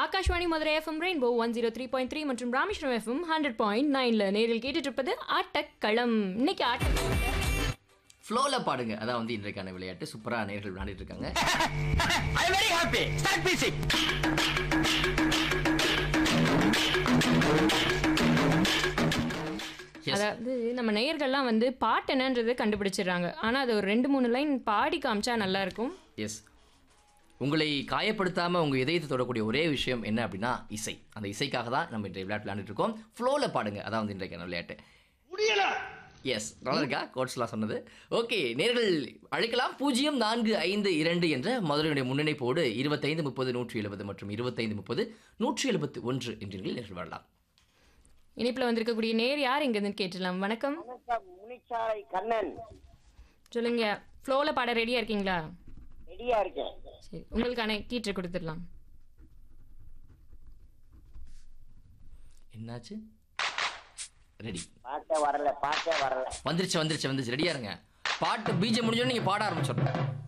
Akashvani Madurai FM rainbow one zero three point three மற்றும் Rameswaram FM hundred point நைன்ல நேரில் கேட்டுட்டு இருப்பது ஆட்டக்களம் இன்னைக்கு ஆட்ட ஃப்ளோவில் பாடுங்க அதான் வந்து இன்றைக்கான விளையாட்டு சூப்பராக நேர்கள் விளையாடிட்டு இருக்காங்க I'm very happy. Start music. Yes. அதாவது நம்ம நேயர்கள்லாம் வந்து பாட்டு என்னன்றது கண்டுபிடிச்சிடுறாங்க ஆனா அது ஒரு ரெண்டு மூணு லைன் பாடி காமிச்சா நல்லா இருக்கும் எஸ் உங்களை காயப்படுத்தாம உங்க இதயத்தை தொடக்கூடிய ஒரே விஷயம் என்ன அப்படின்னா இசை அந்த இசைக்காக தான் நம்ம இன்றைய விளையாட்டு விளையாண்டுட்டு இருக்கோம் ஃப்ளோவில் பாடுங்க அதான் வந்து இன்றைக்கான விளையாட்டு முடியல எஸ் நல்லா இருக்கா கோட்ஸ்லாம் சொன்னது ஓகே நேர்கள் அழைக்கலாம் பூஜ்ஜியம் நான்கு ஐந்து இரண்டு என்ற மதுரையுடைய முன்னிணைப்போடு இருபத்தைந்து முப்பது நூற்றி எழுபது மற்றும் இருபத்தைந்து முப்பது நூற்றி எழுபத்து ஒன்று என்று நேர்கள் வரலாம் இனிப்புல வந்திருக்கக்கூடிய நேர் யார் இருந்து கேட்டுடலாம் வணக்கம் வணக்கம் முனிச்சாலை கண்ணன் சொல்லுங்க ஃப்ளோவில் பாட ரெடியா இருக்கீங்களா ரெடியா இருக்கேன் சரி உங்களுக்கான கீற்று கொடுத்துடலாம் என்னாச்சு ரெடி பாட்டே வரல பாட்டே வரல வந்துருச்சு வந்துருச்சு வந்துருச்சு ரெடியா இருங்க பாட்டு பீஜம் முடிஞ்சோன்னு நீங்க பாட ஆரம்பிச்சிடணும்